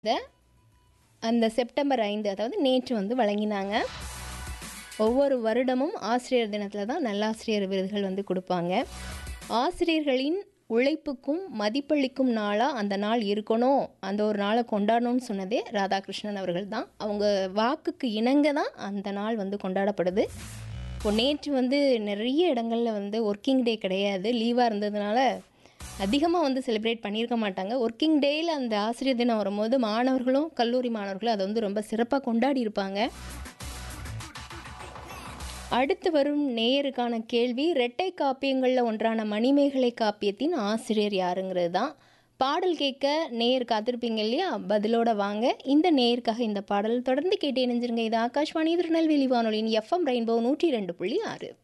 இத அந்த செப்டம்பர் ஐந்து அதாவது நேற்று வந்து வழங்கினாங்க ஒவ்வொரு வருடமும் ஆசிரியர் தினத்தில் தான் நல்லாசிரியர் விருதுகள் வந்து கொடுப்பாங்க ஆசிரியர்களின் உழைப்புக்கும் மதிப்பளிக்கும் நாளாக அந்த நாள் இருக்கணும் அந்த ஒரு நாளை கொண்டாடணும்னு சொன்னதே ராதாகிருஷ்ணன் அவர்கள் தான் அவங்க வாக்குக்கு இணங்க தான் அந்த நாள் வந்து கொண்டாடப்படுது இப்போ நேற்று வந்து நிறைய இடங்களில் வந்து ஒர்க்கிங் டே கிடையாது லீவாக இருந்ததுனால அதிகமாக வந்து செலிப்ரேட் பண்ணியிருக்க மாட்டாங்க ஒர்க்கிங் டேயில் அந்த ஆசிரியர் தினம் வரும்போது மாணவர்களும் கல்லூரி மாணவர்களும் அதை வந்து ரொம்ப சிறப்பாக கொண்டாடி இருப்பாங்க அடுத்து வரும் நேயருக்கான கேள்வி இரட்டை காப்பியங்களில் ஒன்றான மணிமேகலை காப்பியத்தின் ஆசிரியர் யாருங்கிறது தான் பாடல் கேட்க நேயர் காத்திருப்பீங்க இல்லையா பதிலோட வாங்க இந்த நேயருக்காக இந்த பாடல் தொடர்ந்து கேட்டு இணைஞ்சிருங்க இது ஆகாஷ்வாணி திருநெல்வேலி வானொலியின் எஃப்எம் ரெயின்போ நூற்றி ரெண்டு புள்ளி ஆறு